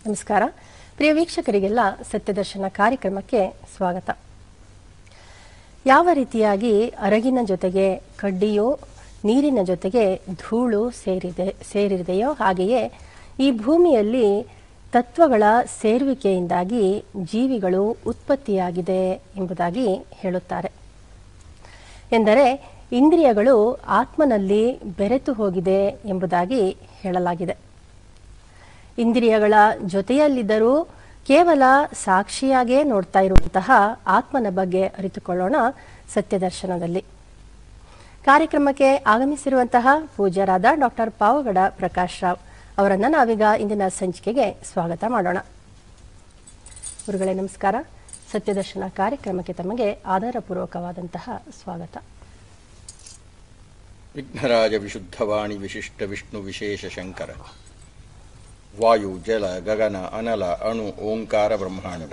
ನಮಸ್ಕಾರ ಪ್ರಿಯ ವೀಕ್ಷಕರಿಗೆಲ್ಲ ಸತ್ಯದರ್ಶನ ಕಾರ್ಯಕ್ರಮಕ್ಕೆ ಸ್ವಾಗತ ಯಾವ ರೀತಿಯಾಗಿ ಅರಗಿನ ಜೊತೆಗೆ ಕಡ್ಡಿಯು ನೀರಿನ ಜೊತೆಗೆ ಧೂಳು ಸೇರಿದೆ ಸೇರಿದೆಯೋ ಹಾಗೆಯೇ ಈ ಭೂಮಿಯಲ್ಲಿ ತತ್ವಗಳ ಸೇರುವಿಕೆಯಿಂದಾಗಿ ಜೀವಿಗಳು ಉತ್ಪತ್ತಿಯಾಗಿದೆ ಎಂಬುದಾಗಿ ಹೇಳುತ್ತಾರೆ ಎಂದರೆ ಇಂದ್ರಿಯಗಳು ಆತ್ಮನಲ್ಲಿ ಬೆರೆತು ಹೋಗಿದೆ ಎಂಬುದಾಗಿ ಹೇಳಲಾಗಿದೆ ಇಂದ್ರಿಯಗಳ ಜೊತೆಯಲ್ಲಿದ್ದರೂ ಕೇವಲ ಸಾಕ್ಷಿಯಾಗೇ ನೋಡ್ತಾ ಇರುವಂತಹ ಆತ್ಮನ ಬಗ್ಗೆ ಅರಿತುಕೊಳ್ಳೋಣ ಸತ್ಯದರ್ಶನದಲ್ಲಿ ಕಾರ್ಯಕ್ರಮಕ್ಕೆ ಆಗಮಿಸಿರುವಂತಹ ಪೂಜ್ಯರಾದ ಡಾಕ್ಟರ್ ಪಾವಗಡ ಪ್ರಕಾಶ್ ರಾವ್ ಅವರನ್ನ ನಾವೀಗ ಇಂದಿನ ಸಂಚಿಕೆಗೆ ಸ್ವಾಗತ ಮಾಡೋಣ ಗುರುಗಳೇ ನಮಸ್ಕಾರ ಸತ್ಯದರ್ಶನ ಕಾರ್ಯಕ್ರಮಕ್ಕೆ ತಮಗೆ ಆಧಾರಪೂರ್ವಕವಾದಂತಹ ಸ್ವಾಗತ ವಿಘ್ನರಾಜ ವಿಶುದ್ಧವಾಣಿ ವಿಶಿಷ್ಟ ವಿಷ್ಣು ವಿಶೇಷ ಶಂಕರ ವಾಯು ಜಲ ಗಗನ ಅನಲ ಅಣು ಓಂಕಾರ ಬ್ರಹ್ಮಾಂಡ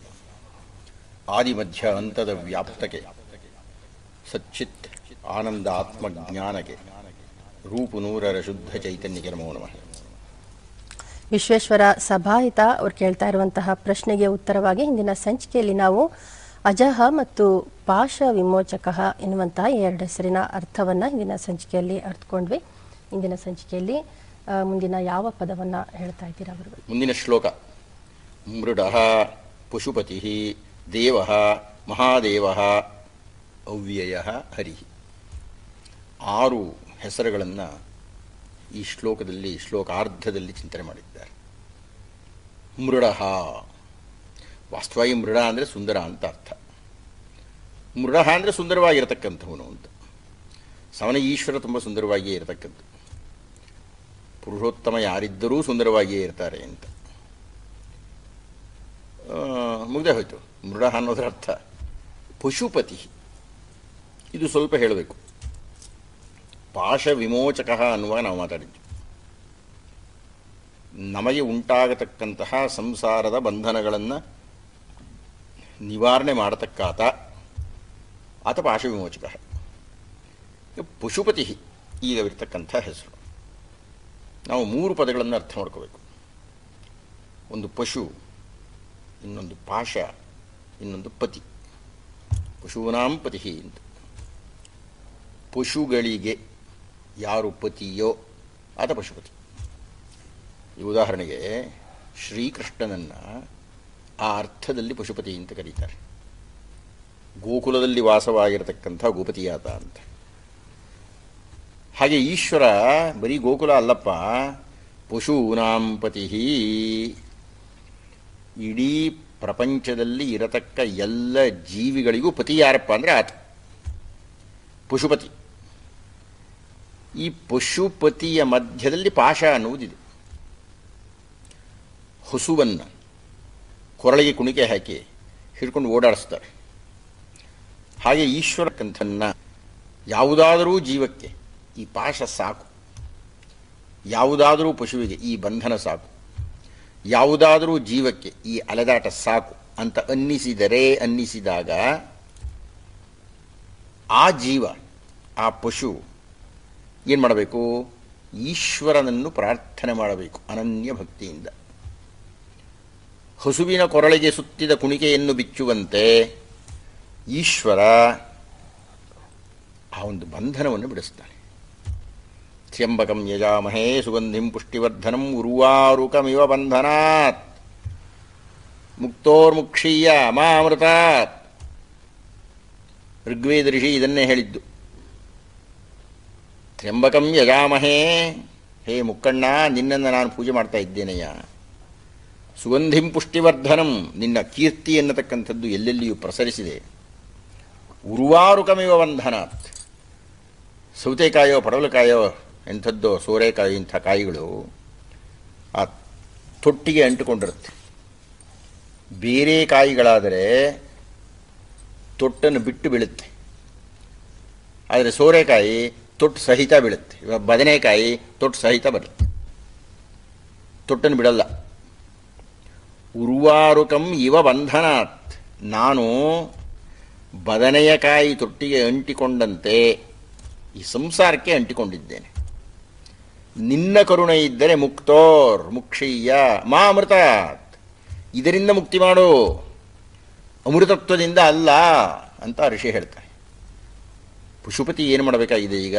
ಆದಿಮಧ್ಯ ಅಂತದ ವ್ಯಾಪ್ತಕ್ಕೆ ಸಚ್ಚಿತ್ ಆನಂದ ಆತ್ಮಜ್ಞಾನಕ್ಕೆ ರೂಪು ನೂರರ ಶುದ್ಧ ಚೈತನ್ಯಕ್ಕೆ ನಮೋ ನಮಃ ವಿಶ್ವೇಶ್ವರ ಸಭಾಹಿತ ಅವ್ರು ಕೇಳ್ತಾ ಇರುವಂತಹ ಪ್ರಶ್ನೆಗೆ ಉತ್ತರವಾಗಿ ಇಂದಿನ ಸಂಚಿಕೆಯಲ್ಲಿ ನಾವು ಅಜಹ ಮತ್ತು ಪಾಶ ವಿಮೋಚಕ ಎನ್ನುವಂತಹ ಈ ಎರಡು ಹೆಸರಿನ ಅರ್ಥವನ್ನ ಇಂದಿನ ಸಂಚಿಕೆಯಲ್ಲಿ ಅರ್ಥಕೊಂಡ್ವಿ ಇಂದಿನ ಸಂಚಿಕೆಯಲ್ಲಿ ಆ, ಮುಂದಿನ ಯಾವ ಪದವನ್ನ ಹೇಳ್ತಾ ಇದ್ದೀರಾ ಅವರು ಮುಂದಿನ ಶ್ಲೋಕ ಮೃಡ ಪಶುಪತಿ ದೇವ ಮಹಾದೇವ ಅವ್ಯಯ ಹರಿ ಆರು ಹೆಸರುಗಳನ್ನು ಈ ಶ್ಲೋಕದಲ್ಲಿ ಶ್ಲೋಕಾರ್ಧದಲ್ಲಿ ಚಿಂತನೆ ಮಾಡಿದ್ದಾರೆ ಮೃಡ ವಾಸ್ತವವಾಗಿ ಮೃಡ ಅಂದರೆ ಸುಂದರ ಅಂತ ಅರ್ಥ ಮೃಡ ಅಂದರೆ ಸುಂದರವಾಗಿರತಕ್ಕಂಥವನು ಅಂತ ಸವನ ಈಶ್ವರ ತುಂಬ ಸುಂದರವಾಗಿಯೇ ಇರತಕ್ಕಂಥ ಪುರುಷೋತ್ತಮ ಯಾರಿದ್ದರೂ ಸುಂದರವಾಗಿಯೇ ಇರ್ತಾರೆ ಅಂತ ಮುಗ್ದೆ ಹೋಯ್ತು ಮೃಡ ಅನ್ನೋದರ ಅರ್ಥ ಪಶುಪತಿ ಇದು ಸ್ವಲ್ಪ ಹೇಳಬೇಕು ಪಾಶ ವಿಮೋಚಕ ಅನ್ನುವಾಗ ನಾವು ಮಾತಾಡಿದ್ವಿ ನಮಗೆ ಉಂಟಾಗತಕ್ಕಂತಹ ಸಂಸಾರದ ಬಂಧನಗಳನ್ನು ನಿವಾರಣೆ ಮಾಡತಕ್ಕಾತ ಆತ ಪಾಶ ವಿಮೋಚಕ ಪಶುಪತಿ ಈಗ ಇರ್ತಕ್ಕಂಥ ಹೆಸರು ನಾವು ಮೂರು ಪದಗಳನ್ನು ಅರ್ಥ ಮಾಡ್ಕೋಬೇಕು ಒಂದು ಪಶು ಇನ್ನೊಂದು ಪಾಶ ಇನ್ನೊಂದು ಪತಿ ಪಶೂನಾಂ ಪತಿ ಅಂತ ಪಶುಗಳಿಗೆ ಯಾರು ಪತಿಯೋ ಆತ ಪಶುಪತಿ ಈ ಉದಾಹರಣೆಗೆ ಶ್ರೀಕೃಷ್ಣನನ್ನು ಆ ಅರ್ಥದಲ್ಲಿ ಪಶುಪತಿ ಅಂತ ಕರೀತಾರೆ ಗೋಕುಲದಲ್ಲಿ ವಾಸವಾಗಿರತಕ್ಕಂಥ ಗೋಪತಿಯಾತ ಅಂತ ಹಾಗೆ ಈಶ್ವರ ಬರೀ ಗೋಕುಲ ಅಲ್ಲಪ್ಪ ಪಶೂನಾಂ ಪತಿ ಇಡೀ ಪ್ರಪಂಚದಲ್ಲಿ ಇರತಕ್ಕ ಎಲ್ಲ ಜೀವಿಗಳಿಗೂ ಪತಿ ಯಾರಪ್ಪ ಅಂದರೆ ಆತ ಪಶುಪತಿ ಈ ಪಶುಪತಿಯ ಮಧ್ಯದಲ್ಲಿ ಪಾಶ ಅನ್ನುವುದಿದೆ ಹಸುವನ್ನು ಕೊರಳಿಗೆ ಕುಣಿಕೆ ಹಾಕಿ ಹಿಡ್ಕೊಂಡು ಓಡಾಡಿಸ್ತಾರೆ ಹಾಗೆ ಈಶ್ವರ ಕಂಥನ್ನ ಯಾವುದಾದರೂ ಜೀವಕ್ಕೆ ಈ ಪಾಶ ಸಾಕು ಯಾವುದಾದರೂ ಪಶುವಿಗೆ ಈ ಬಂಧನ ಸಾಕು ಯಾವುದಾದರೂ ಜೀವಕ್ಕೆ ಈ ಅಲೆದಾಟ ಸಾಕು ಅಂತ ಅನ್ನಿಸಿದರೆ ಅನ್ನಿಸಿದಾಗ ಆ ಜೀವ ಆ ಪಶು ಏನು ಮಾಡಬೇಕು ಈಶ್ವರನನ್ನು ಪ್ರಾರ್ಥನೆ ಮಾಡಬೇಕು ಅನನ್ಯ ಭಕ್ತಿಯಿಂದ ಹಸುವಿನ ಕೊರಳಿಗೆ ಸುತ್ತಿದ ಕುಣಿಕೆಯನ್ನು ಬಿಚ್ಚುವಂತೆ ಈಶ್ವರ ಆ ಒಂದು ಬಂಧನವನ್ನು ಬಿಡಿಸ್ತಾನೆ ತ್ರ್ಯಂಬಕಂ ಯಜಾಮಹೇ ಸುಗಂಧಿಂ ಪುಷ್ಟಿವರ್ಧನಂ ಉರ್ವಾರುಕಮಿವ ಬಂಧನಾತ್ ಮುಕ್ತೋರ್ಮುಕ್ಷೀಯ ಅಮಾಮೃತಾತ್ ಋಗ್ವೇದ ಋಷಿ ಇದನ್ನೇ ಹೇಳಿದ್ದು ತ್ರ್ಯಂಬಕಂ ಯಜಾಮಹೇ ಹೇ ಮುಕ್ಕಣ್ಣ ನಿನ್ನನ್ನು ನಾನು ಪೂಜೆ ಮಾಡ್ತಾ ಇದ್ದೇನೆಯ ಸುಗಂಧಿಂ ಪುಷ್ಟಿವರ್ಧನಂ ನಿನ್ನ ಕೀರ್ತಿ ಎನ್ನತಕ್ಕಂಥದ್ದು ಎಲ್ಲೆಲ್ಲಿಯೂ ಪ್ರಸರಿಸಿದೆ ಉರ್ವಾರುಕಮಿವ ಬಂಧನಾತ್ ಸೌತೆಕಾಯೋ ಪಡವಲಕಾಯೋ ಎಂಥದ್ದೋ ಸೋರೆಕಾಯಿ ಇಂಥ ಕಾಯಿಗಳು ಆ ತೊಟ್ಟಿಗೆ ಅಂಟಿಕೊಂಡಿರುತ್ತೆ ಬೇರೆ ಕಾಯಿಗಳಾದರೆ ತೊಟ್ಟನ್ನು ಬಿಟ್ಟು ಬೀಳುತ್ತೆ ಆದರೆ ಸೋರೆಕಾಯಿ ತೊಟ್ಟು ಸಹಿತ ಬೀಳುತ್ತೆ ಇವಾಗ ಬದನೆಕಾಯಿ ತೊಟ್ಟು ಸಹಿತ ಬರುತ್ತೆ ತೊಟ್ಟನ್ನು ಬಿಡಲ್ಲ ಉರ್ವಾರುಕಂ ಇವ ಬಂಧನಾತ್ ನಾನು ಬದನೆಯಕಾಯಿ ತೊಟ್ಟಿಗೆ ಅಂಟಿಕೊಂಡಂತೆ ಈ ಸಂಸಾರಕ್ಕೆ ಅಂಟಿಕೊಂಡಿದ್ದೇನೆ ನಿನ್ನ ಕರುಣೆ ಇದ್ದರೆ ಮುಕ್ತೋರ್ ಮುಕ್ಷೀಯ ಮಾ ಅಮೃತಾತ್ ಇದರಿಂದ ಮುಕ್ತಿ ಮಾಡು ಅಮೃತತ್ವದಿಂದ ಅಲ್ಲ ಅಂತ ಋಷಿ ಹೇಳ್ತಾರೆ ಪಶುಪತಿ ಏನು ಮಾಡಬೇಕಾಗಿದೆ ಈಗ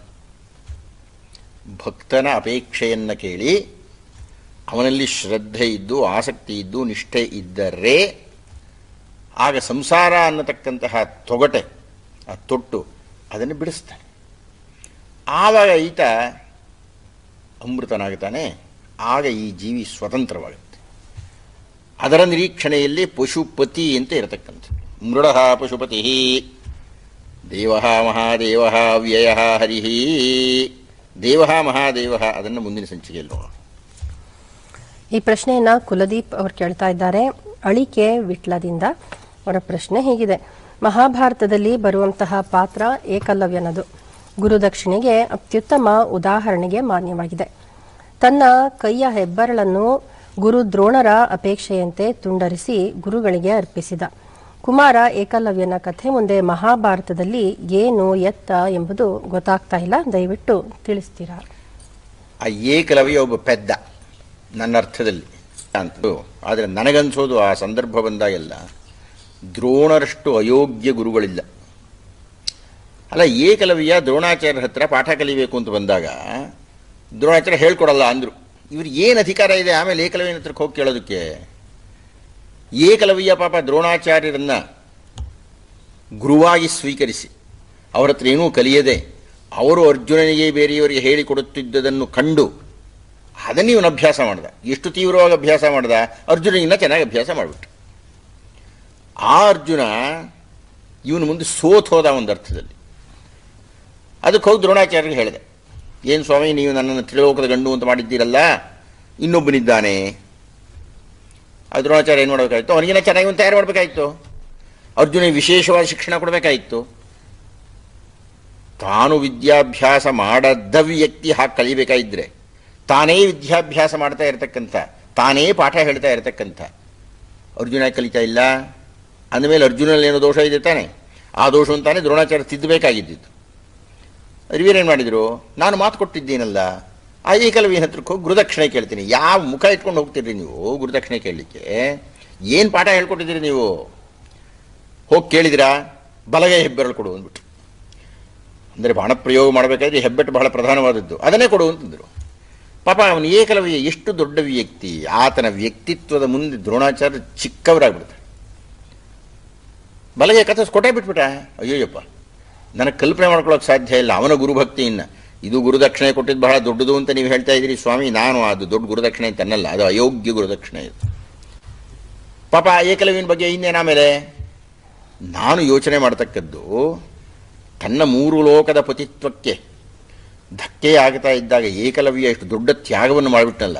ಭಕ್ತನ ಅಪೇಕ್ಷೆಯನ್ನು ಕೇಳಿ ಅವನಲ್ಲಿ ಶ್ರದ್ಧೆ ಇದ್ದು ಆಸಕ್ತಿ ಇದ್ದು ನಿಷ್ಠೆ ಇದ್ದರೆ ಆಗ ಸಂಸಾರ ಅನ್ನತಕ್ಕಂತಹ ತೊಗಟೆ ಆ ತೊಟ್ಟು ಅದನ್ನು ಬಿಡಿಸ್ತಾನೆ ಆವಾಗ ಈತ ಅಮೃತನಾಗ್ತಾನೆ ಆಗ ಈ ಜೀವಿ ಸ್ವತಂತ್ರವಾಗುತ್ತೆ ಅದರ ನಿರೀಕ್ಷಣೆಯಲ್ಲಿ ಪಶುಪತಿ ಅಂತ ಇರತಕ್ಕಂಥದ್ದು ಮೃಡ ಪಶುಪತಿ ದೇವ ಮಹಾದೇವ ಅವ್ಯಯ ಹರಿ ದೇವ ಮಹಾದೇವ ಅದನ್ನು ಮುಂದಿನ ಸಂಚಿಕೆಯಲ್ಲಿ ನೋಡೋಣ ಈ ಪ್ರಶ್ನೆಯನ್ನ ಕುಲದೀಪ್ ಅವರು ಕೇಳ್ತಾ ಇದ್ದಾರೆ ಅಳಿಕೆ ವಿಟ್ಲದಿಂದ ಅವರ ಪ್ರಶ್ನೆ ಹೀಗಿದೆ ಮಹಾಭಾರತದಲ್ಲಿ ಬರುವಂತಹ ಪಾತ್ರ ಏಕಲವ್ಯನದು ಗುರುದಕ್ಷಿಣೆಗೆ ಅತ್ಯುತ್ತಮ ಉದಾಹರಣೆಗೆ ಮಾನ್ಯವಾಗಿದೆ ತನ್ನ ಕೈಯ ಹೆಬ್ಬರಳನ್ನು ಗುರು ದ್ರೋಣರ ಅಪೇಕ್ಷೆಯಂತೆ ತುಂಡರಿಸಿ ಗುರುಗಳಿಗೆ ಅರ್ಪಿಸಿದ ಕುಮಾರ ಏಕಲವ್ಯನ ಕಥೆ ಮುಂದೆ ಮಹಾಭಾರತದಲ್ಲಿ ಏನು ಎತ್ತ ಎಂಬುದು ಗೊತ್ತಾಗ್ತಾ ಇಲ್ಲ ದಯವಿಟ್ಟು ತಿಳಿಸ್ತೀರಾ ಆ ಏಕಲವ್ಯ ಒಬ್ಬ ಪೆದ್ದ ನನ್ನ ಅರ್ಥದಲ್ಲಿ ಅಂತ ಆದರೆ ನನಗನ್ಸೋದು ಆ ಸಂದರ್ಭ ಬಂದಾಗೆಲ್ಲ ದ್ರೋಣರಷ್ಟು ಅಯೋಗ್ಯ ಗುರುಗಳಿಲ್ಲ ಅಲ್ಲ ಏಕಲವ್ಯ ದ್ರೋಣಾಚಾರ್ಯರ ಹತ್ರ ಪಾಠ ಕಲಿಬೇಕು ಅಂತ ಬಂದಾಗ ದ್ರೋಣಾಚಾರ್ಯ ಹೇಳ್ಕೊಡಲ್ಲ ಅಂದರು ಇವ್ರಿಗೆ ಏನು ಅಧಿಕಾರ ಇದೆ ಆಮೇಲೆ ಏಕಲವ್ಯನ ಹತ್ರಕ್ಕೆ ಹೋಗಿ ಕೇಳೋದಕ್ಕೆ ಏಕಲವ್ಯ ಪಾಪ ದ್ರೋಣಾಚಾರ್ಯರನ್ನ ಗುರುವಾಗಿ ಸ್ವೀಕರಿಸಿ ಅವರ ಹತ್ರ ಏನೂ ಕಲಿಯದೆ ಅವರು ಅರ್ಜುನನಿಗೆ ಬೇರೆಯವರಿಗೆ ಹೇಳಿಕೊಡುತ್ತಿದ್ದುದನ್ನು ಕಂಡು ಅದನ್ನು ಇವನು ಅಭ್ಯಾಸ ಮಾಡ್ದ ಎಷ್ಟು ತೀವ್ರವಾಗಿ ಅಭ್ಯಾಸ ಮಾಡ್ದ ಅರ್ಜುನನಿಂದ ಚೆನ್ನಾಗಿ ಅಭ್ಯಾಸ ಮಾಡಿಬಿಟ್ಟು ಆ ಅರ್ಜುನ ಇವನು ಮುಂದೆ ಸೋತ್ ಹೋದ ಒಂದು ಅರ್ಥದಲ್ಲಿ ಅದಕ್ಕೆ ಹೋಗಿ ದ್ರೋಣಾಚಾರ್ಯರಿಗೆ ಹೇಳಿದೆ ಏನು ಸ್ವಾಮಿ ನೀವು ನನ್ನನ್ನು ತ್ರಿಲೋಕದ ಗಂಡು ಅಂತ ಮಾಡಿದ್ದೀರಲ್ಲ ಇನ್ನೊಬ್ಬನಿದ್ದಾನೆ ಆ ದ್ರೋಣಾಚಾರ್ಯ ಏನು ಮಾಡಬೇಕಾಯ್ತು ಅವನಿಗಿನ ಚೆನ್ನಾಗಿ ಒಂದು ತಯಾರು ಮಾಡಬೇಕಾಯ್ತು ಅರ್ಜುನ ವಿಶೇಷವಾದ ಶಿಕ್ಷಣ ಕೊಡಬೇಕಾಯಿತು ತಾನು ವಿದ್ಯಾಭ್ಯಾಸ ಮಾಡದ ವ್ಯಕ್ತಿ ಹಾಗೆ ಕಲಿಬೇಕಾಗಿದ್ರೆ ತಾನೇ ವಿದ್ಯಾಭ್ಯಾಸ ಮಾಡ್ತಾ ಇರತಕ್ಕಂಥ ತಾನೇ ಪಾಠ ಹೇಳ್ತಾ ಇರತಕ್ಕಂಥ ಅರ್ಜುನ ಕಲಿತಾ ಇಲ್ಲ ಅಂದಮೇಲೆ ಅರ್ಜುನಲ್ಲಿ ಏನೋ ದೋಷ ಇದೆ ತಾನೆ ಆ ದೋಷವನ್ನು ತಾನೇ ದ್ರೋಣಾಚಾರ್ಯ ತಿದ್ದಬೇಕಾಗಿದ್ದಿತ್ತು ಏನು ಮಾಡಿದರು ನಾನು ಮಾತು ಕೊಟ್ಟಿದ್ದೀನಲ್ಲ ಆ ಏಕಲವ್ಯನ ಹತ್ರಕ್ಕೆ ಹೋಗಿ ಗುರುದಕ್ಷಿಣೆ ಕೇಳ್ತೀನಿ ಯಾವ ಮುಖ ಇಟ್ಕೊಂಡು ಹೋಗ್ತೀರಿ ನೀವು ಗುರುದಕ್ಷಿಣೆ ಕೇಳಲಿಕ್ಕೆ ಏನು ಪಾಠ ಹೇಳ್ಕೊಟ್ಟಿದ್ದೀರಿ ನೀವು ಹೋಗಿ ಕೇಳಿದಿರಾ ಬಲಗೈ ಹೆಬ್ಬೆರಳು ಕೊಡು ಅಂದ್ಬಿಟ್ಟು ಅಂದರೆ ಬಾಣ ಪ್ರಯೋಗ ಮಾಡಬೇಕಾದ್ರೆ ಹೆಬ್ಬೆಟ್ಟು ಬಹಳ ಪ್ರಧಾನವಾದದ್ದು ಅದನ್ನೇ ಕೊಡು ಅಂತಂದರು ಪಾಪ ಅವನು ಏಕಲವ್ಯ ಎಷ್ಟು ದೊಡ್ಡ ವ್ಯಕ್ತಿ ಆತನ ವ್ಯಕ್ತಿತ್ವದ ಮುಂದೆ ದ್ರೋಣಾಚಾರ್ಯ ಚಿಕ್ಕವರಾಗ್ಬಿಡ್ತಾರೆ ಬಲಗೆ ಕಥಸ್ ಕೊಟ್ಟೇ ಬಿಟ್ಬಿಟ್ಟ ಅಯ್ಯೋಯ್ಯಪ್ಪ ನನಗೆ ಕಲ್ಪನೆ ಮಾಡ್ಕೊಳ್ಳೋಕೆ ಸಾಧ್ಯ ಇಲ್ಲ ಅವನ ಗುರುಭಕ್ತಿಯಿಂದ ಇದು ಗುರುದಕ್ಷಿಣೆ ಕೊಟ್ಟಿದ್ದು ಬಹಳ ದೊಡ್ಡದು ಅಂತ ನೀವು ಹೇಳ್ತಾ ಇದ್ದೀರಿ ಸ್ವಾಮಿ ನಾನು ಅದು ದೊಡ್ಡ ಗುರುದಕ್ಷಿಣೆ ಅಂತ ಅನ್ನಲ್ಲ ಅದು ಅಯೋಗ್ಯ ಗುರುದಕ್ಷಿಣೆ ಇದು ಪಾಪ ಆ ಏಕಲವ್ಯನ ಬಗ್ಗೆ ಇನ್ನೇನಾಮೇಲೆ ನಾನು ಯೋಚನೆ ಮಾಡ್ತಕ್ಕದ್ದು ತನ್ನ ಮೂರು ಲೋಕದ ಪತಿತ್ವಕ್ಕೆ ಧಕ್ಕೆ ಆಗ್ತಾ ಇದ್ದಾಗ ಏಕಲವ್ಯ ಎಷ್ಟು ದೊಡ್ಡ ತ್ಯಾಗವನ್ನು ಮಾಡಿಬಿಟ್ನಲ್ಲ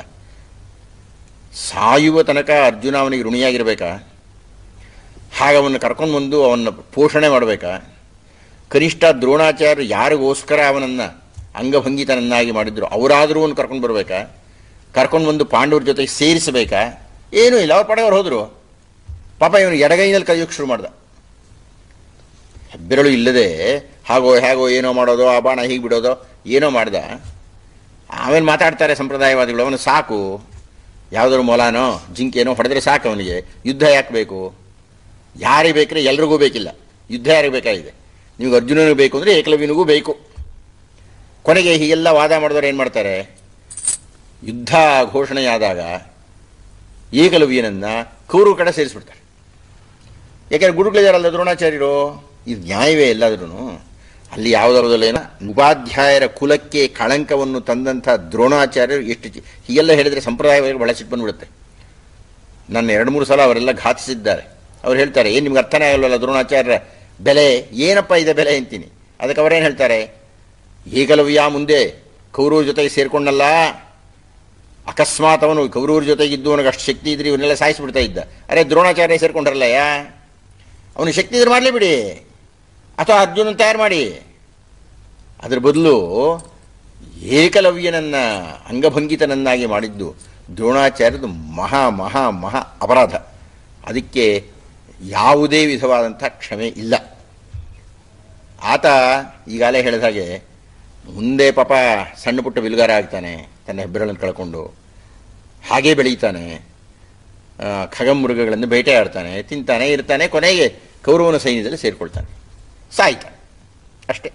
ಸಾಯುವ ತನಕ ಅರ್ಜುನ ಅವನಿಗೆ ಋಣಿಯಾಗಿರ್ಬೇಕಾ ಹಾಗೆ ಅವನ್ನ ಕರ್ಕೊಂಡು ಬಂದು ಅವನ್ನ ಪೋಷಣೆ ಮಾಡಬೇಕಾ ಕನಿಷ್ಠ ದ್ರೋಣಾಚಾರ್ಯ ಯಾರಿಗೋಸ್ಕರ ಅವನನ್ನು ಅಂಗಭಂಗಿತನನ್ನಾಗಿ ಮಾಡಿದ್ರು ಅವರಾದರೂ ಅವನು ಕರ್ಕೊಂಡು ಬರಬೇಕಾ ಕರ್ಕೊಂಡು ಬಂದು ಪಾಂಡವ್ರ ಜೊತೆಗೆ ಸೇರಿಸಬೇಕಾ ಏನೂ ಇಲ್ಲ ಅವ್ರ ಪಡೆಯವ್ರು ಹೋದರು ಪಾಪ ಇವನು ಎಡಗೈನಲ್ಲಿ ಕಲಿಯೋಕ್ಕೆ ಶುರು ಮಾಡ್ದ ಹೆಬ್ಬೆರಳು ಇಲ್ಲದೆ ಹಾಗೋ ಹೇಗೋ ಏನೋ ಮಾಡೋದು ಆ ಬಾಣ ಹೀಗೆ ಬಿಡೋದೋ ಏನೋ ಮಾಡ್ದ ಆಮೇಲೆ ಮಾತಾಡ್ತಾರೆ ಸಂಪ್ರದಾಯವಾದಿಗಳು ಅವನು ಸಾಕು ಯಾವುದಾದ್ರು ಮೊಲಾನೋ ಜಿಂಕೆನೋ ಹೊಡೆದ್ರೆ ಸಾಕು ಅವನಿಗೆ ಯುದ್ಧ ಯಾಕೆ ಬೇಕು ಯಾರಿಗೆ ಬೇಕ್ರೆ ಎಲ್ರಿಗೂ ಬೇಕಿಲ್ಲ ಯುದ್ಧ ಯಾರಿಗೆ ಬೇಕಾಗಿದೆ ನಿಮಗೆ ಅರ್ಜುನನಿಗೆ ಬೇಕು ಅಂದರೆ ಏಕಲವ್ಯನಿಗೂ ಬೇಕು ಕೊನೆಗೆ ಹೀಗೆಲ್ಲ ವಾದ ಮಾಡಿದವರು ಏನು ಮಾಡ್ತಾರೆ ಯುದ್ಧ ಘೋಷಣೆಯಾದಾಗ ಏಕಲವ್ಯನನ್ನು ಕೌರವ ಕಡೆ ಸೇರಿಸ್ಬಿಡ್ತಾರೆ ಯಾಕೆಂದ್ರೆ ಗುರುಗಳಿದಾರಲ್ಲ ದ್ರೋಣಾಚಾರ್ಯರು ಇದು ನ್ಯಾಯವೇ ಎಲ್ಲಾದ್ರೂ ಅಲ್ಲಿ ಯಾವುದರದಲ್ಲೇನ ಉಪಾಧ್ಯಾಯರ ಕುಲಕ್ಕೆ ಕಳಂಕವನ್ನು ತಂದಂಥ ದ್ರೋಣಾಚಾರ್ಯರು ಎಷ್ಟು ಚಿ- ಹೀಗೆಲ್ಲ ಹೇಳಿದರೆ ಸಂಪ್ರದಾಯವಾಗಿ ಬಹಳ ಸಿಟ್ಟು ಬಂದ್ಬಿಡುತ್ತೆ ನನ್ನ ಎರಡು ಮೂರು ಸಲ ಅವರೆಲ್ಲ ಘಾತಿಸಿದ್ದಾರೆ ಅವ್ರು ಹೇಳ್ತಾರೆ ಏನು ನಿಮ್ಗೆ ಅರ್ಥನೇ ಆಗಲ್ವಲ್ಲ ದ್ರೋಣಾಚಾರ್ಯರ ಬೆಲೆ ಏನಪ್ಪ ಇದೆ ಬೆಲೆ ಅಂತೀನಿ ಅದಕ್ಕೆ ಅವರೇನು ಹೇಳ್ತಾರೆ ಏಕಲವ್ಯ ಮುಂದೆ ಕೌರವ್ರ ಜೊತೆಗೆ ಸೇರ್ಕೊಂಡಲ್ಲ ಅಕಸ್ಮಾತ್ ಅವನು ಕೌರವ್ರ ಜೊತೆಗಿದ್ದು ಅವನಿಗೆ ಅಷ್ಟು ಶಕ್ತಿ ಇದ್ರೆ ಇವನ್ನೆಲ್ಲ ಸಾಯಿಸ್ಬಿಡ್ತಾ ಇದ್ದ ಅರೆ ದ್ರೋಣಾಚಾರ್ಯ ಸೇರ್ಕೊಂಡ್ರಲ್ಲ ಯಾ ಅವನಿಗೆ ಶಕ್ತಿ ಇದ್ರೆ ಮಾಡಲಿ ಬಿಡಿ ಅಥವಾ ಅರ್ಜುನನ್ ತಯಾರು ಮಾಡಿ ಅದ್ರ ಬದಲು ಏಕಲವ್ಯನನ್ನ ಅಂಗಭಂಗಿತನನ್ನಾಗಿ ಮಾಡಿದ್ದು ದ್ರೋಣಾಚಾರ್ಯದು ಮಹಾ ಮಹಾ ಮಹಾ ಅಪರಾಧ ಅದಕ್ಕೆ ಯಾವುದೇ ವಿಧವಾದಂಥ ಕ್ಷಮೆ ಇಲ್ಲ ಆತ ಈಗಾಗಲೇ ಹೇಳಿದ ಹಾಗೆ ಮುಂದೆ ಪಾಪ ಸಣ್ಣ ಪುಟ್ಟ ಬಿಲ್ಗಾರ ಆಗ್ತಾನೆ ತನ್ನ ಹೆಬ್ಬೆರಳನ್ನು ಕಳ್ಕೊಂಡು ಹಾಗೇ ಬೆಳೀತಾನೆ ಆ, ಖಗಮೃಗಗಳನ್ನು ಬೇಟೆ ಆಡ್ತಾನೆ ತಿಂತಾನೆ ಇರ್ತಾನೆ ಕೊನೆಗೆ ಕೌರವನ ಸೈನ್ಯದಲ್ಲಿ ಸೇರಿಕೊಳ್ತಾನೆ ಸಾಯ್ತಾನೆ ಅಷ್ಟೇ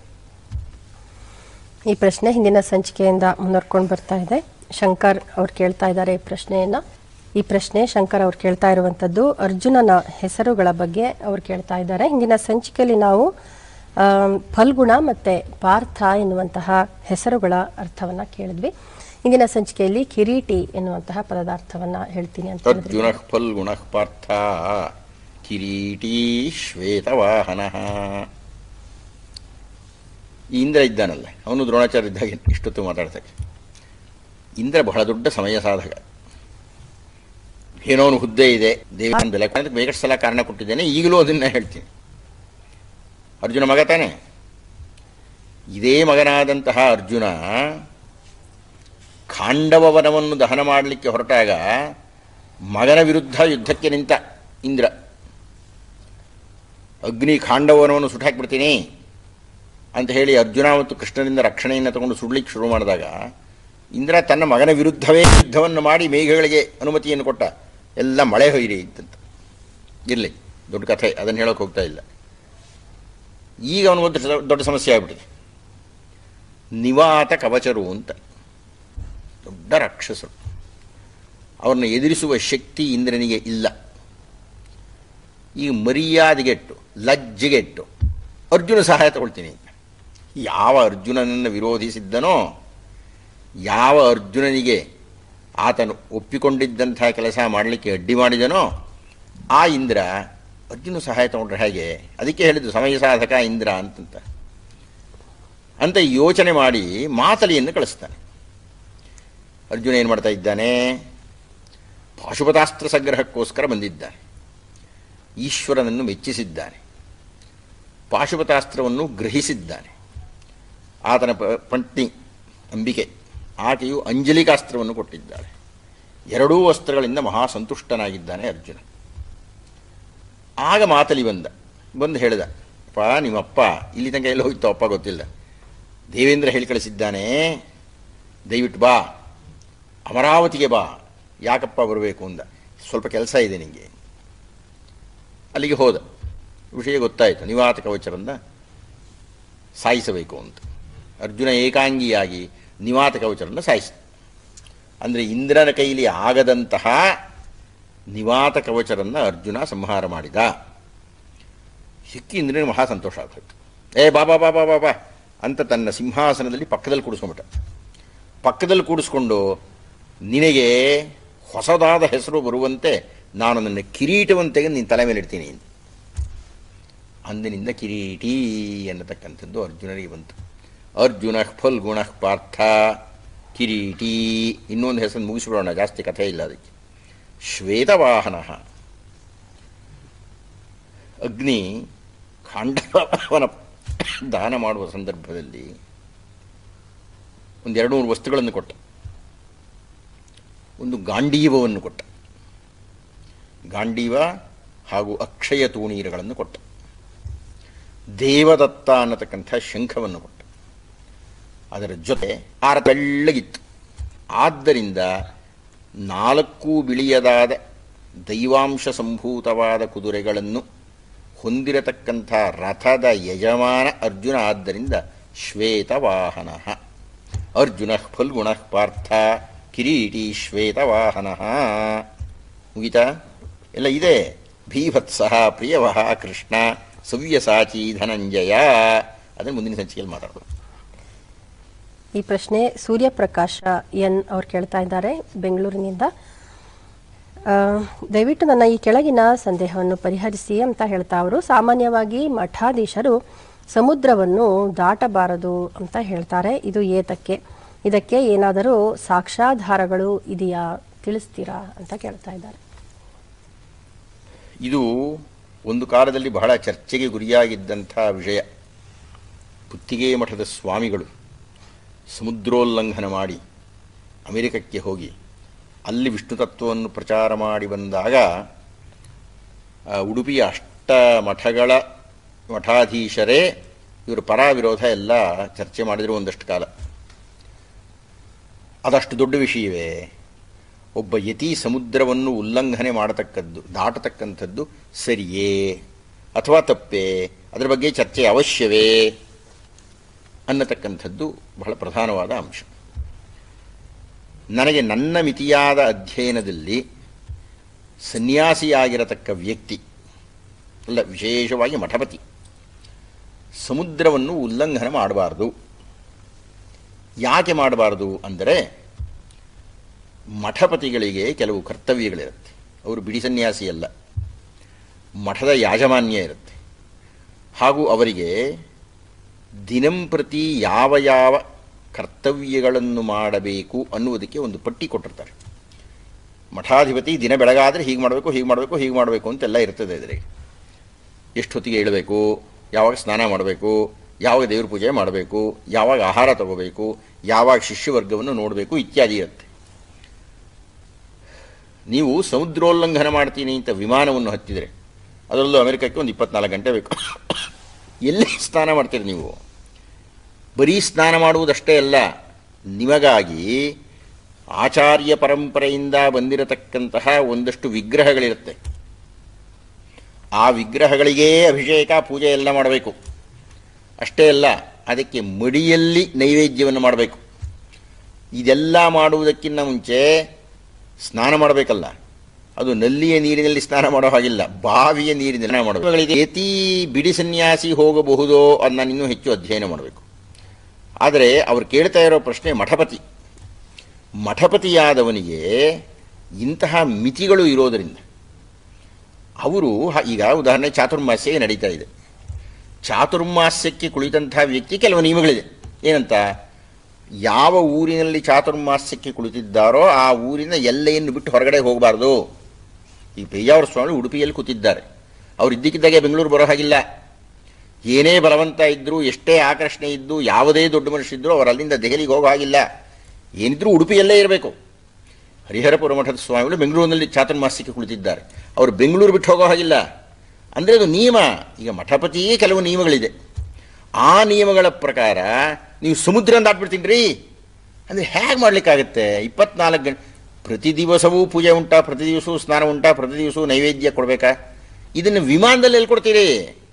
ಈ ಪ್ರಶ್ನೆ ಹಿಂದಿನ ಸಂಚಿಕೆಯಿಂದ ಮುನ್ನಡ್ಕೊಂಡು ಬರ್ತಾ ಇದೆ ಶಂಕರ್ ಅವ್ರು ಕೇಳ್ತಾ ಇದ್ದಾರೆ ಈ ಪ್ರಶ್ನೆಯನ್ನ ಈ ಪ್ರಶ್ನೆ ಶಂಕರ್ ಅವ್ರು ಕೇಳ್ತಾ ಇರುವಂತದ್ದು ಅರ್ಜುನನ ಹೆಸರುಗಳ ಬಗ್ಗೆ ಅವ್ರು ಕೇಳ್ತಾ ಇದ್ದಾರೆ ಹಿಂದಿನ ಸಂಚಿಕೆಯಲ್ಲಿ ನಾವು ಆಮ್, ಫಲ್ಗುಣ ಮತ್ತೆ ಪಾರ್ಥ ಎನ್ನುವಂತಹ ಹೆಸರುಗಳ ಅರ್ಥವನ್ನ ಕೇಳಿದ್ವಿ ಇಂದಿನ ಸಂಚಿಕೆಯಲ್ಲಿ ಕಿರೀಟಿ ಎನ್ನುವಂತಹ ಪದದ ಅರ್ಥವನ್ನ ಹೇಳ್ತೀನಿ ಅಂತ ಹೇಳಿದ್ರಿ. ಅರ್ಜುನ ಫಲ್ಗುಣ ಪಾರ್ಥ ಕಿರೀಟೀ ಶ್ವೇತವಾಹನ ಈ ಇಂದ್ರ ಇದ್ದಾನಲ್ಲ ಅವನು ದ್ರೋಣಾಚಾರ್ಯ ಇದ್ದಾಗ ಇಷ್ಟೊತ್ತು ಮಾತಾಡ್ತಾರೆ ಇಂದ್ರ ಬಹಳ ದೊಡ್ಡ ಸಮಯ ಸಾಧಕ ಏನೋ ಅವನು ಹುದ್ದೆ ಇದೆ ದೇವನ ಬೆಲೆ ಅದಕ್ಕೆ ಬೇಕಷ್ಟು ಸಲ ಕಾರಣ ಕೊಟ್ಟಿದ್ದೇನೆ ಈಗಲೂ ಅದನ್ನ ಹೇಳ್ತೀನಿ ಅರ್ಜುನ ಮಗ ತಾನೆ ಇದೇ ಮಗನಾದಂತಹ ಅರ್ಜುನ ಖಾಂಡವ ವನವನ್ನು ದಹನ ಮಾಡಲಿಕ್ಕೆ ಹೊರಟಾಗ ಮಗನ ವಿರುದ್ಧ ಯುದ್ಧಕ್ಕೆ ನಿಂತ ಇಂದ್ರ ಅಗ್ನಿ ಖಾಂಡವನವನ್ನು ಸುಟ್ಟಾಕ್ಬಿಡ್ತೀನಿ ಅಂತ ಹೇಳಿ ಅರ್ಜುನ ಮತ್ತು ಕೃಷ್ಣನಿಂದ ರಕ್ಷಣೆಯನ್ನು ತಗೊಂಡು ಸುಡ್ಲಿಕ್ಕೆ ಶುರು ಮಾಡಿದಾಗ ಇಂದ್ರ ತನ್ನ ಮಗನ ವಿರುದ್ಧವೇ ಯುದ್ಧವನ್ನು ಮಾಡಿ ಮೇಘಗಳಿಗೆ ಅನುಮತಿಯನ್ನು ಕೊಟ್ಟ ಎಲ್ಲ ಮಳೆ ಹೊಯ್ರಿ ಇತ್ತಂತ ಇರಲಿ ದೊಡ್ಡ ಕಥೆ ಅದನ್ನು ಹೇಳೋಕೆ ಹೋಗ್ತಾ ಇಲ್ಲ ಈಗ ಅವನಿಗೊಂದು ದೊಡ್ಡ ಸಮಸ್ಯೆ ಆಗ್ಬಿಟ್ಟಿದೆ ನಿವಾತ ಕವಚರು ಅಂತ ದೊಡ್ಡ ರಾಕ್ಷಸರು ಅವ್ರನ್ನ ಎದುರಿಸುವ ಶಕ್ತಿ ಇಂದ್ರನಿಗೆ ಇಲ್ಲ ಈಗ ಮರ್ಯಾದೆಗೆಟ್ಟು ಲಜ್ಜೆಗೆಟ್ಟು ಅರ್ಜುನ ಸಹಾಯ ತಗೊಳ್ತೀನಿ ಅಂತ ಯಾವ ಅರ್ಜುನನನ್ನು ವಿರೋಧಿಸಿದ್ದನೋ ಯಾವ ಅರ್ಜುನನಿಗೆ ಆತನು ಒಪ್ಪಿಕೊಂಡಿದ್ದಂಥ ಕೆಲಸ ಮಾಡಲಿಕ್ಕೆ ಅಡ್ಡಿ ಮಾಡಿದನೋ ಆ ಇಂದ್ರ ಅರ್ಜುನ ಸಹಾಯ ತಗೊಂಡ್ರೆ ಹೇಗೆ ಅದಕ್ಕೆ ಹೇಳಿದ್ದು ಸಮಯ ಸಾಧಕ ಇಂದ್ರ ಅಂತಂತ ಅಂತ ಯೋಚನೆ ಮಾಡಿ ಮಾತಲಿಯನ್ನು ಕಳಿಸ್ತಾನೆ ಅರ್ಜುನ ಏನು ಮಾಡ್ತಾ ಇದ್ದಾನೆ ಪಾಶುಪತಾಸ್ತ್ರ ಸಂಗ್ರಹಕ್ಕೋಸ್ಕರ ಬಂದಿದ್ದಾನೆ ಈಶ್ವರನನ್ನು ಮೆಚ್ಚಿಸಿದ್ದಾನೆ ಪಾಶುಪತಾಸ್ತ್ರವನ್ನು ಗ್ರಹಿಸಿದ್ದಾನೆ ಆತನ ಪ- ಪತ್ನಿ ಅಂಬಿಕೆ ಆಕೆಯು ಅಂಜಲಿಕಾಸ್ತ್ರವನ್ನು ಕೊಟ್ಟಿದ್ದಾಳೆ ಎರಡೂ ಅಸ್ತ್ರಗಳಿಂದ ಮಹಾ ಸಂತುಷ್ಟನಾಗಿದ್ದಾನೆ ಅರ್ಜುನ ಆಗ ಮಾತಲಿ ಬಂದ ಬಂದು ಹೇಳಿದ ಅಪ್ಪ ನಿಮ್ಮಪ್ಪ ಇಲ್ಲಿ ತನಕ ಎಲ್ಲಿ ಹೋಗಿತ್ತು ಅಪ್ಪ ಗೊತ್ತಿಲ್ಲ ದೇವೇಂದ್ರ ಹೇಳಿ ಕಳಿಸಿದ್ದಾನೆ ದಯವಿಟ್ಟು ಬಾ ಅಮರಾವತಿಗೆ ಬಾ ಯಾಕಪ್ಪ ಬರಬೇಕು ಅಂದ ಸ್ವಲ್ಪ ಕೆಲಸ ಇದೆ ನಿಮಗೆ ಅಲ್ಲಿಗೆ ಹೋದ ವಿಷಯ ಗೊತ್ತಾಯಿತು ನಿವಾತ ಕವಚರನ್ನ ಸಾಯಿಸಬೇಕು ಅಂತ ಅರ್ಜುನ ಏಕಾಂಗಿಯಾಗಿ ನಿವಾತ ಕವಚರನ್ನು ಸಾಯಿಸಿದ ಅಂದರೆ ಇಂದ್ರನ ಕೈಲಿ ಆಗದಂತಹ ನಿವಾತ ಕವಚರನ್ನು ಅರ್ಜುನ ಸಂಹಾರ ಮಾಡಿದ ಸಿಕ್ಕಿ ಇಂದ್ರನಿಗೆ ಮಹಾ ಸಂತೋಷ ಆಗ್ತಾಯಿತ್ತು ಏ ಬಾಬಾ ಬಾಬಾ ಬಾಬಾ ಅಂತ ತನ್ನ ಸಿಂಹಾಸನದಲ್ಲಿ ಪಕ್ಕದಲ್ಲಿ ಕೂಡಿಸ್ಕೊಂಬಿಟ್ಟ ಪಕ್ಕದಲ್ಲಿ ಕೂಡಿಸ್ಕೊಂಡು ನಿನಗೆ ಹೊಸದಾದ ಹೆಸರು ಬರುವಂತೆ ನಾನು ನನ್ನ ಕಿರೀಟವನ್ನು ತೆಗೆದು ನಿನ್ನ ತಲೆ ಮೇಲೆ ಇಡ್ತೀನಿ ಅಂತ. ಅಂದಿನಿಂದ ಕಿರೀಟಿ ಅನ್ನತಕ್ಕಂಥದ್ದು ಅರ್ಜುನನಿಗೆ ಬಂತು ಅರ್ಜುನ ಫಲ್ಗುಣ ಪಾರ್ಥ ಕಿರೀಟಿ ಇನ್ನೊಂದು ಹೆಸರು ಮುಗಿಸ್ಬಿಡೋಣ ಜಾಸ್ತಿ ಕಥೆ ಇಲ್ಲ ಅದಕ್ಕೆ ಶ್ವೇತವಾಹನ ಅಗ್ನಿ ಖಾಂಡವನ ದಾನ ಮಾಡುವ ಸಂದರ್ಭದಲ್ಲಿ ಒಂದೆರಡು ಮೂರು ವಸ್ತುಗಳನ್ನು ಕೊಟ್ಟ ಒಂದು ಗಾಂಡೀವವನ್ನು ಕೊಟ್ಟ ಗಾಂಡೀವ ಹಾಗೂ ಅಕ್ಷಯ ತೂಣೀರಗಳನ್ನು ಕೊಟ್ಟ ದೇವದತ್ತ ಅನ್ನತಕ್ಕಂಥ ಶಂಖವನ್ನು ಕೊಟ್ಟ ಅದರ ಜೊತೆ ಆರ ಬೆಳ್ಳಗಿತ್ತು ಆದ್ದರಿಂದ ನಾಲ್ಕು ಬಿಳಿಯದಾದ ದೈವಾಂಶ ಸಂಭೂತವಾದ ಕುದುರೆಗಳನ್ನು ಹೊಂದಿರತಕ್ಕಂಥ ರಥದ ಯಜಮಾನ ಅರ್ಜುನ ಆದ್ದರಿಂದ ಶ್ವೇತವಾಹನ ಅರ್ಜುನ ಫಲ್ಗುಣ ಪಾರ್ಥ ಕಿರೀಟಿ ಶ್ವೇತವಾಹನ ಮುಗಿತಾ ಎಲ್ಲ ಇದೆ ಭೀಭತ್ಸ ಪ್ರಿಯವಹ ಕೃಷ್ಣ ಸವ್ಯಸಾಚಿ ಧನಂಜಯ ಅದನ್ನು ಮುಂದಿನ ಸಂಚಿಕೆಯಲ್ಲಿ ಮಾತಾಡೋದು ಈ ಪ್ರಶ್ನೆ ಸೂರ್ಯಪ್ರಕಾಶ ಎನ್ ಅವ್ರು ಕೇಳ್ತಾ ಇದ್ದಾರೆ ಬೆಂಗಳೂರಿನಿಂದ ಆ, ದಯವಿಟ್ಟು ನನ್ನ ಈ ಕೆಳಗಿನ ಸಂದೇಹವನ್ನು ಪರಿಹರಿಸಿ ಅಂತ ಹೇಳ್ತಾ ಅವರು ಸಾಮಾನ್ಯವಾಗಿ ಮಠಾಧೀಶರು ಸಮುದ್ರವನ್ನು ದಾಟಬಾರದು ಅಂತ ಹೇಳ್ತಾರೆ ಇದು ಏತಕ್ಕೆ ಇದಕ್ಕೆ ಏನಾದರೂ ಸಾಕ್ಷ್ಯಾಧಾರಗಳು ಇದೆಯಾ ತಿಳಿಸ್ತೀರಾ ಅಂತ ಕೇಳ್ತಾ ಇದ್ದಾರೆ ಇದು ಒಂದು ಕಾಲದಲ್ಲಿ ಬಹಳ ಚರ್ಚೆಗೆ ಗುರಿಯಾಗಿದ್ದಂಥ ವಿಷಯ ಪುತ್ತಿಗೆ ಮಠದ ಸ್ವಾಮಿಗಳು ಸಮುದ್ರೋಲ್ಲಂಘನ ಮಾಡಿ ಅಮೆರಿಕಕ್ಕೆ ಹೋಗಿ ಅಲ್ಲಿ ವಿಷ್ಣು ತತ್ವವನ್ನು ಪ್ರಚಾರ ಮಾಡಿ ಬಂದಾಗ ಆ, ಉಡುಪಿಯ ಅಷ್ಟ ಮಠಗಳ ಮಠಾಧೀಶರೇ ಇವರು ಪರ ವಿರೋಧ ಎಲ್ಲ ಚರ್ಚೆ ಮಾಡಿದ್ರು ಒಂದಷ್ಟು ಕಾಲ ಅದಷ್ಟು ದೊಡ್ಡ ವಿಷಯವೇ ಒಬ್ಬ ಯತಿ ಸಮುದ್ರವನ್ನು ಉಲ್ಲಂಘನೆ ಮಾಡತಕ್ಕದ್ದು ದಾಟತಕ್ಕಂಥದ್ದು ಸರಿಯೇ ಅಥವಾ ತಪ್ಪೇ ಅದರ ಬಗ್ಗೆ ಚರ್ಚೆ ಅವಶ್ಯವೇ ಅನ್ನತಕ್ಕಂಥದ್ದು ಬಹಳ ಪ್ರಧಾನವಾದ ಅಂಶ ನನಗೆ ನನ್ನ ಮಿತಿಯಾದ ಅಧ್ಯಯನದಲ್ಲಿ ಸನ್ಯಾಸಿಯಾಗಿರತಕ್ಕ ವ್ಯಕ್ತಿ ಅಲ್ಲ ವಿಶೇಷವಾಗಿ ಮಠಪತಿ ಸಮುದ್ರವನ್ನು ಉಲ್ಲಂಘನೆ ಮಾಡಬಾರ್ದು ಯಾಕೆ ಮಾಡಬಾರ್ದು ಅಂದರೆ ಮಠಪತಿಗಳಿಗೆ ಕೆಲವು ಕರ್ತವ್ಯಗಳಿರುತ್ತೆ ಅವರು ಬಿಡಿ ಸನ್ಯಾಸಿ ಅಲ್ಲ ಮಠದ ಯಾಜಮಾನ್ಯ ಇರುತ್ತೆ ಹಾಗೂ ಅವರಿಗೆ ದಿನಂಪ್ರತಿ ಯಾವ ಯಾವ ಕರ್ತವ್ಯಗಳನ್ನು ಮಾಡಬೇಕು ಅನ್ನುವುದಕ್ಕೆ ಒಂದು ಪಟ್ಟಿ ಕೊಟ್ಟಿರ್ತಾರೆ ಮಠಾಧಿಪತಿ ದಿನ ಬೆಳಗಾದರೆ ಹೀಗೆ ಮಾಡಬೇಕು ಹೀಗೆ ಮಾಡಬೇಕು ಹೀಗೆ ಮಾಡಬೇಕು ಅಂತೆಲ್ಲ ಇರ್ತದೆ ಇದರಿಗೆ ಎಷ್ಟು ಹೊತ್ತಿಗೆ ಏಳಬೇಕು ಯಾವಾಗ ಸ್ನಾನ ಮಾಡಬೇಕು ಯಾವಾಗ ದೇವ್ರ ಪೂಜೆ ಮಾಡಬೇಕು ಯಾವಾಗ ಆಹಾರ ತಗೋಬೇಕು ಯಾವಾಗ ಶಿಷ್ಯವರ್ಗವನ್ನು ನೋಡಬೇಕು ಇತ್ಯಾದಿ ಇರುತ್ತೆ ನೀವು ಸಮುದ್ರೋಲ್ಲಂಘನ ಮಾಡ್ತೀನಿ ಅಂತ ವಿಮಾನವನ್ನು ಹತ್ತಿದರೆ ಅದರಲ್ಲೂ ಅಮೆರಿಕಕ್ಕೆ ಒಂದು ಇಪ್ಪತ್ನಾಲ್ಕು ಗಂಟೆ ಬೇಕು ಎಲ್ಲಿ ಸ್ನಾನ ಮಾಡ್ತೀರಿ ನೀವು ಬರೀ ಸ್ನಾನ ಮಾಡುವುದಷ್ಟೇ ಅಲ್ಲ ನಿಮಗಾಗಿ ಆಚಾರ್ಯ ಪರಂಪರೆಯಿಂದ ಬಂದಿರತಕ್ಕಂತಹ ಒಂದಷ್ಟು ವಿಗ್ರಹಗಳಿರುತ್ತೆ ಆ ವಿಗ್ರಹಗಳಿಗೇ ಅಭಿಷೇಕ ಪೂಜೆ ಎಲ್ಲ ಮಾಡಬೇಕು ಅಷ್ಟೇ ಅಲ್ಲ ಅದಕ್ಕೆ ಮಡಿಯಲ್ಲಿ ನೈವೇದ್ಯವನ್ನು ಮಾಡಬೇಕು ಇದೆಲ್ಲ ಮಾಡುವುದಕ್ಕಿಂತ ಮುಂಚೆ ಸ್ನಾನ ಮಾಡಬೇಕಲ್ಲ ಅದು ನಲ್ಲಿಯ ನೀರಿನಲ್ಲಿ ಸ್ನಾನ ಮಾಡೋ ಹಾಗಿಲ್ಲ ಬಾವಿಯ ನೀರಿನಲ್ಲಿ ಸ್ನಾನ ಮಾಡಬೇಕು ಏತಿ ಬಿಡಿ ಸನ್ಯಾಸಿ ಹೋಗಬಹುದೋ ಅದು ನಾನು ಇನ್ನೂ ಹೆಚ್ಚು ಅಧ್ಯಯನ ಮಾಡಬೇಕು ಆದರೆ ಅವ್ರು ಕೇಳ್ತಾ ಇರೋ ಪ್ರಶ್ನೆ ಮಠಪತಿ ಮಠಪತಿಯಾದವನಿಗೆ ಇಂತಹ ಮಿತಿಗಳು ಇರೋದರಿಂದ ಅವರು ಹ- ಈಗ ಉದಾಹರಣೆ ಚಾತುರ್ಮಾಸ್ಯ ನಡೀತಾ ಇದೆ ಚಾತುರ್ಮಾಸ್ಯಕ್ಕೆ ಕುಳಿತಂತಹ ವ್ಯಕ್ತಿ ಕೆಲವು ನಿಯಮಗಳಿದೆ ಏನಂತ ಯಾವ ಊರಿನಲ್ಲಿ ಚಾತುರ್ಮಾಸ್ಯಕ್ಕೆ ಕುಳಿತಿದ್ದಾರೋ ಆ ಊರಿನ ಎಲ್ಲೆಯನ್ನು ಬಿಟ್ಟು ಹೊರಗಡೆ ಹೋಗಬಾರ್ದು ಈ ಪೇಜಾವರ ಸ್ವಾಮಿ ಉಡುಪಿಯಲ್ಲಿ ಕೂತಿದ್ದಾರೆ ಅವ್ರು ಇದ್ದಕ್ಕಿದ್ದಾಗೆ ಬೆಂಗಳೂರು ಬರೋ ಹಾಗಿಲ್ಲ ಏನೇ ಬಲವಂತ ಇದ್ದರೂ ಎಷ್ಟೇ ಆಕರ್ಷಣೆ ಇದ್ದು ಯಾವುದೇ ದೊಡ್ಡ ಮನುಷ್ಯರಿದ್ದರೂ ಅವರು ಅಲ್ಲಿಂದ ದೆಹಲಿಗೆ ಹೋಗೋ ಹಾಗಿಲ್ಲ ಏನಿದ್ರೂ ಉಡುಪಿಯಲ್ಲೇ ಇರಬೇಕು ಹರಿಹರಪುರ ಮಠದ ಸ್ವಾಮಿಗಳು ಬೆಂಗಳೂರಿನಲ್ಲಿ ಚಾತುರ್ಮಾಸ್ಯಕ್ಕೆ ಕುಳಿತಿದ್ದಾರೆ ಅವರು ಬೆಂಗಳೂರು ಬಿಟ್ಟು ಹೋಗೋ ಹಾಗಿಲ್ಲ ಅಂದರೆ ಅದು ನಿಯಮ ಈಗ ಮಠಪತಿಯೇ ಕೆಲವು ನಿಯಮಗಳಿದೆ ಆ ನಿಯಮಗಳ ಪ್ರಕಾರ ನೀವು ಸಮುದ್ರ ದಾಟ್ಬಿಡ್ತೀನಿ ರೀ ಅಂದರೆ ಹೇಗೆ ಮಾಡಲಿಕ್ಕಾಗತ್ತೆ ಇಪ್ಪತ್ನಾಲ್ಕು ಗಂಟೆ ಪ್ರತಿ ದಿವಸವೂ ಪೂಜೆ ಉಂಟಾ ಪ್ರತಿ ದಿವಸವೂ ಸ್ನಾನ ಉಂಟಾ ಪ್ರತಿ ದಿವಸವೂ ನೈವೇದ್ಯ ಕೊಡಬೇಕಾ ಇದನ್ನು ವಿಮಾನದಲ್ಲಿ ಎಲ್ಲಿ ಕೊಡ್ತೀರಿ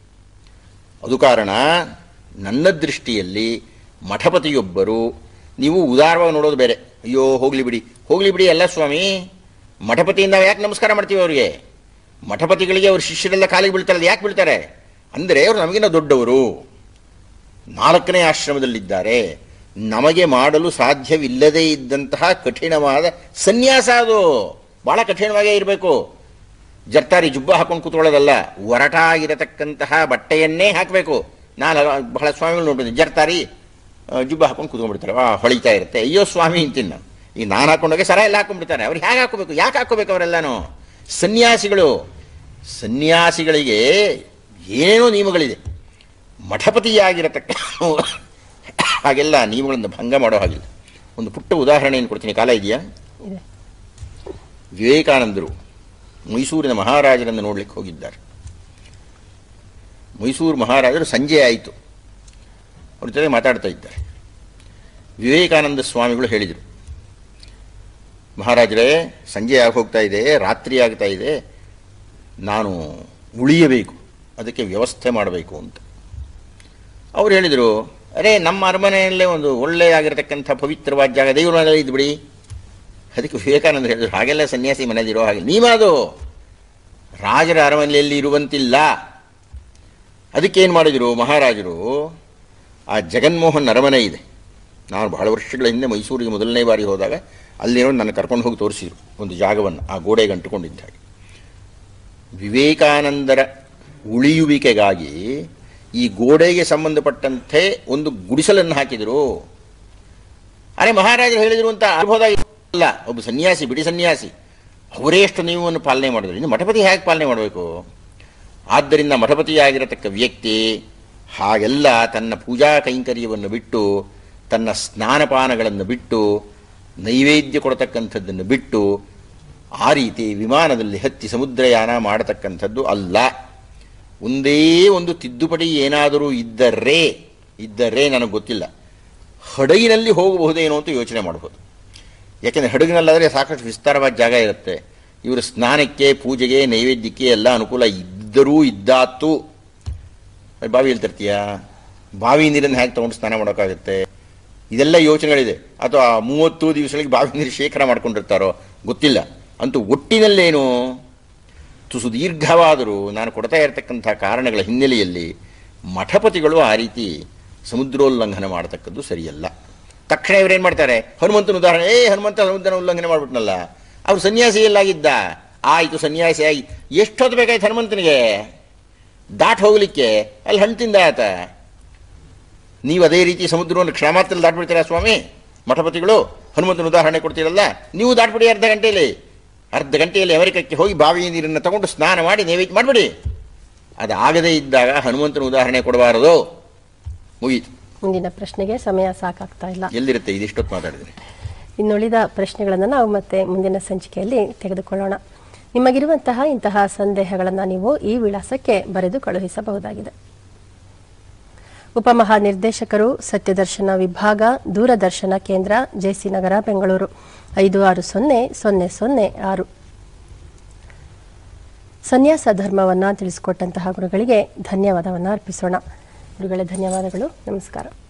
ಅದು ಕಾರಣ ನನ್ನ ದೃಷ್ಟಿಯಲ್ಲಿ ಮಠಪತಿಯೊಬ್ಬರು ನೀವು ಉದಾರವಾಗಿ ನೋಡೋದು ಬೇರೆ ಅಯ್ಯೋ ಹೋಗ್ಲಿ ಬಿಡಿ ಹೋಗ್ಲಿ ಬಿಡಿ ಅಲ್ಲ ಸ್ವಾಮಿ ಮಠಪತಿಯಿಂದ ನಾವು ಯಾಕೆ ನಮಸ್ಕಾರ ಮಾಡ್ತೀವಿ ಅವರಿಗೆ ಮಠಪತಿಗಳಿಗೆ ಅವ್ರ ಶಿಷ್ಯರೆಲ್ಲ ಕಾಲಿಗೆ ಬೀಳ್ತಾರೆ ಯಾಕೆ ಬೀಳ್ತಾರೆ ಅಂದರೆ ಅವರು ನಮಗಿನ್ನ ದೊಡ್ಡವರು ನಾಲ್ಕನೇ ಆಶ್ರಮದಲ್ಲಿದ್ದಾರೆ ನಮಗೆ ಮಾಡಲು ಸಾಧ್ಯವಿಲ್ಲದೇ ಇದ್ದಂತಹ ಕಠಿಣವಾದ ಸನ್ಯಾಸ ಅದು ಭಾಳ ಕಠಿಣವಾಗೇ ಇರಬೇಕು ಜರ್ತಾರಿ ಜುಬ್ಬ ಹಾಕೊಂಡು ಕೂತ್ಕೊಳ್ಳೋದಲ್ಲ ಒರಟಾಗಿರತಕ್ಕಂತಹ ಬಟ್ಟೆಯನ್ನೇ ಹಾಕಬೇಕು ನಾನು ಬಹಳ ಸ್ವಾಮಿಗಳು ನೋಡ್ಬೋದು ಜರ್ತಾರಿ ಆ, ಜುಬ್ಬ ಹಾಕೊಂಡು ಕೂತ್ಕೊಂಡ್ಬಿಡ್ತಾರೆ ಆ ಹೊಳಿತಾ ಇರುತ್ತೆ ಅಯ್ಯೋ ಸ್ವಾಮಿ ಅಂತೀನಿ ನಾನು ಈಗ ನಾನು ಹಾಕೊಂಡೋಗಿ ಸರ ಎಲ್ಲ ಹಾಕೊಂಡ್ಬಿಡ್ತಾರೆ ಅವ್ರು ಹೇಗೆ ಹಾಕೋಬೇಕು ಯಾಕೆ ಹಾಕೋಬೇಕು ಅವರೆಲ್ಲನೂ ಸನ್ಯಾಸಿಗಳು ಸನ್ಯಾಸಿಗಳಿಗೆ ಏನೇನೋ ನಿಯಮಗಳಿದೆ ಮಠಪತಿಯಾಗಿರತಕ್ಕ ಹಾಗೆಲ್ಲ ನಿಯಮಗಳನ್ನು ಭಂಗ ಮಾಡೋ ಹಾಗಿಲ್ಲ ಒಂದು ಪುಟ್ಟ ಉದಾಹರಣೆಯನ್ನು ಕೊಡ್ತೀನಿ ಕಾಲ ಇದೆಯಾ ಇದೆ ವಿವೇಕಾನಂದರು ಮೈಸೂರಿನ ಮಹಾರಾಜರನ್ನು ನೋಡ್ಲಿಕ್ಕೆ ಹೋಗಿದ್ದಾರೆ ಮೈಸೂರು ಮಹಾರಾಜರು ಸಂಜೆ ಆಯಿತು ಅವ್ರ ಜೊತೆ ಮಾತಾಡ್ತಾ ಇದ್ದಾರೆ ವಿವೇಕಾನಂದ ಸ್ವಾಮಿಗಳು ಹೇಳಿದರು ಮಹಾರಾಜರೇ ಸಂಜೆ ಆಗಿ ಹೋಗ್ತಾ ಇದೆ ರಾತ್ರಿ ಆಗ್ತಾ ಇದೆ ನಾನು ಉಳಿಯಬೇಕು ಅದಕ್ಕೆ ವ್ಯವಸ್ಥೆ ಮಾಡಬೇಕು ಅಂತ ಅವ್ರು ಹೇಳಿದರು ಅರೇ ನಮ್ಮ ಅರಮನೆಯಲ್ಲೇ ಒಂದು ಒಳ್ಳೆಯಾಗಿರ್ತಕ್ಕಂಥ ಪವಿತ್ರವಾದ ಜಾಗ ದೇವ್ರ ಮನೆಯಲ್ಲಿ ಇದ್ಬಿಡಿ ಅದಕ್ಕೆ ವಿವೇಕಾನಂದ ಹೇಳಿದ್ರು ಹಾಗೆಲ್ಲ ಸನ್ಯಾಸಿ ಮನೆಯಲ್ಲಿರೋ ಹಾಗೆ ನೀವದು ರಾಜರ ಅರಮನೆಯಲ್ಲಿ ಇರುವಂತಿಲ್ಲ ಅದಕ್ಕೇನು ಮಾಡಿದರು ಮಹಾರಾಜರು ಆ ಜಗನ್ಮೋಹನ್ ಅರಮನೆ ಇದೆ ನಾನು ಬಹಳ ವರ್ಷಗಳ ಹಿಂದೆ ಮೈಸೂರಿಗೆ ಮೊದಲನೇ ಬಾರಿ ಹೋದಾಗ ಅಲ್ಲೇನೋ ನನ್ನ ಕರ್ಕೊಂಡು ಹೋಗಿ ತೋರಿಸಿದ್ರು ಒಂದು ಜಾಗವನ್ನು ಆ ಗೋಡೆಗೆ ಅಂಟುಕೊಂಡಿದ್ದ ಹಾಗೆ ವಿವೇಕಾನಂದರ ಉಳಿಯುವಿಕೆಗಾಗಿ ಈ ಗೋಡೆಗೆ ಸಂಬಂಧಪಟ್ಟಂತೆ ಒಂದು ಗುಡಿಸಲನ್ನು ಹಾಕಿದರು ಅರೆ ಮಹಾರಾಜರು ಹೇಳಿದ್ರು ಅಂತ ಅನುಭವ ಅಲ್ಲ ಒಬ್ಬ ಸನ್ಯಾಸಿ ಬಿಡಿ ಸನ್ಯಾಸಿ ಅವರೇ ಎಷ್ಟು ನಿಯಮವನ್ನು ಪಾಲನೆ ಮಾಡಿದ್ರು ಇನ್ನು ಮಠಪತಿ ಹೇಗೆ ಪಾಲನೆ ಮಾಡಬೇಕು ಆದ್ದರಿಂದ ಮಠಪತಿಯಾಗಿರತಕ್ಕ ವ್ಯಕ್ತಿ ಹಾಗೆಲ್ಲ ತನ್ನ ಪೂಜಾ ಕೈಂಕರ್ಯವನ್ನು ಬಿಟ್ಟು ತನ್ನ ಸ್ನಾನಪಾನಗಳನ್ನು ಬಿಟ್ಟು ನೈವೇದ್ಯ ಕೊಡತಕ್ಕಂಥದ್ದನ್ನು ಬಿಟ್ಟು ಆ ರೀತಿ ವಿಮಾನದಲ್ಲಿ ಹತ್ತಿ ಸಮುದ್ರಯಾನ ಮಾಡತಕ್ಕಂಥದ್ದು ಅಲ್ಲ ಒಂದೇ ಒಂದು ತಿದ್ದುಪಡಿ ಏನಾದರೂ ಇದ್ದರೆ ಇದ್ದರೆ ನನಗೆ ಗೊತ್ತಿಲ್ಲ ಹಡಗಿನಲ್ಲಿ ಹೋಗಬಹುದೇನೋ ಅಂತ ಯೋಚನೆ ಮಾಡಬಹುದು ಯಾಕೆಂದರೆ ಹಡಗಿನಲ್ಲಾದರೆ ಸಾಕಷ್ಟು ವಿಸ್ತಾರವಾದ ಜಾಗ ಇರುತ್ತೆ ಇವರ ಸ್ನಾನಕ್ಕೆ ಪೂಜೆಗೆ ನೈವೇದ್ಯಕ್ಕೆ ಎಲ್ಲ ಅನುಕೂಲ ಇದ್ದರೂ ಇದ್ದಾತು ಬಾವಿಯಲ್ಲಿ ತರ್ತೀಯ ಬಾವಿ ನೀರನ್ನು ಹೇಗೆ ತೊಗೊಂಡು ಸ್ನಾನ ಮಾಡೋಕ್ಕಾಗುತ್ತೆ ಇದೆಲ್ಲ ಯೋಚನೆಗಳಿದೆ ಅಥವಾ ಮೂವತ್ತು ದಿವಸಗಳಿಗೆ ಬಾವಿ ನೀರು ಶೇಖರ ಮಾಡ್ಕೊಂಡಿರ್ತಾರೋ ಗೊತ್ತಿಲ್ಲ ಅಂತೂ ಒಟ್ಟಿನಲ್ಲೇನು ತುಸು ದೀರ್ಘವಾದರೂ ನಾನು ಕೊಡ್ತಾ ಇರತಕ್ಕಂಥ ಕಾರಣಗಳ ಹಿನ್ನೆಲೆಯಲ್ಲಿ ಮಠಪತಿಗಳು ಆ ರೀತಿ ಸಮುದ್ರೋಲ್ಲಂಘನ ಮಾಡತಕ್ಕದ್ದು ಸರಿಯಲ್ಲ ತಕ್ಷಣ ಇವರೇನು ಮಾಡ್ತಾರೆ ಹನುಮಂತನ ಉದಾಹರಣೆ ಏ ಹನುಮಂತ ಸಮುದ್ರ ಉಲ್ಲಂಘನೆ ಮಾಡ್ಬಿಟ್ನಲ್ಲ ಅವ್ರು ಸನ್ಯಾಸಿ ಎಲ್ಲಾಗಿದ್ದ ಆಯಿತು ಸನ್ಯಾಸಿಯಾಗಿ ಎಷ್ಟೊತ್ತು ಬೇಕಾಯ್ತು ಹನುಮಂತನಿಗೆ ದಾಟ್ ಹೋಗ್ಲಿಕ್ಕೆ ಅಲ್ಲಿ ಹಣ್ಣು ತಿಂದ ಆತ ನೀವು ಅದೇ ರೀತಿ ಸಮುದ್ರವನ್ನು ಕ್ಷಣಮಾತ್ರದಲ್ಲಿ ದಾಟ್ಬಿಡ್ತೀರಾ ಸ್ವಾಮಿ ಮಠಪತಿಗಳು ಹನುಮಂತನ ಉದಾಹರಣೆ ಕೊಡ್ತೀರಲ್ಲ ನೀವು ದಾಟ್ಬಿಡಿ ಅರ್ಧ ಗಂಟೆಯಲ್ಲಿ ಅರ್ಧ ಗಂಟೆಯಲ್ಲಿ ಅಮೆರಿಕಕ್ಕೆ ಹೋಗಿ ಬಾವಿಯ ನೀರನ್ನು ತಗೊಂಡು ಸ್ನಾನ ಮಾಡಿ ನೈವೇದ್ಯ ಮಾಡಿಬಿಡಿ ಅದು ಆಗದೇ ಇದ್ದಾಗ ಹನುಮಂತನ ಉದಾಹರಣೆ ಕೊಡಬಾರದು ಮುಗೀತು ಮುಂದಿನ ಪ್ರಶ್ನೆಗೆ ಸಮಯ ಸಾಕಾಗ್ತಾ ಇಲ್ಲ ಎಲ್ಲಿರುತ್ತೆ ಇದಿಷ್ಟೊತ್ತು ಮಾತಾಡಿದ್ರೆ ಇನ್ನುಳಿದ ಪ್ರಶ್ನೆಗಳನ್ನು ನಾವು ಮತ್ತೆ ಮುಂದಿನ ಸಂಚಿಕೆಯಲ್ಲಿ ತೆಗೆದುಕೊಳ್ಳೋಣ ನಿಮಗಿರುವಂತಹ ಇಂತಹ ಸಂದೇಹಗಳನ್ನು ನೀವು ಈ ವಿಳಾಸಕ್ಕೆ ಬರೆದು ಕಳುಹಿಸಬಹುದಾಗಿದೆ ಉಪಮಹಾನಿರ್ದೇಶಕರು ಸತ್ಯದರ್ಶನ ವಿಭಾಗ ದೂರದರ್ಶನ ಕೇಂದ್ರ ಜೆಸಿ ನಗರ ಬೆಂಗಳೂರು ಐದು ಆರು ಸೊನ್ನೆ ಸೊನ್ನೆ ಸೊನ್ನೆ ಆರು ಸನ್ಯಾಸ ಧರ್ಮವನ್ನು ತಿಳಿಸಿಕೊಟ್ಟಂತಹ ಗುರುಗಳಿಗೆ ಧನ್ಯವಾದವನ್ನು ಅರ್ಪಿಸೋಣ ಗುರುಗಳೇ ಧನ್ಯವಾದಗಳು ನಮಸ್ಕಾರ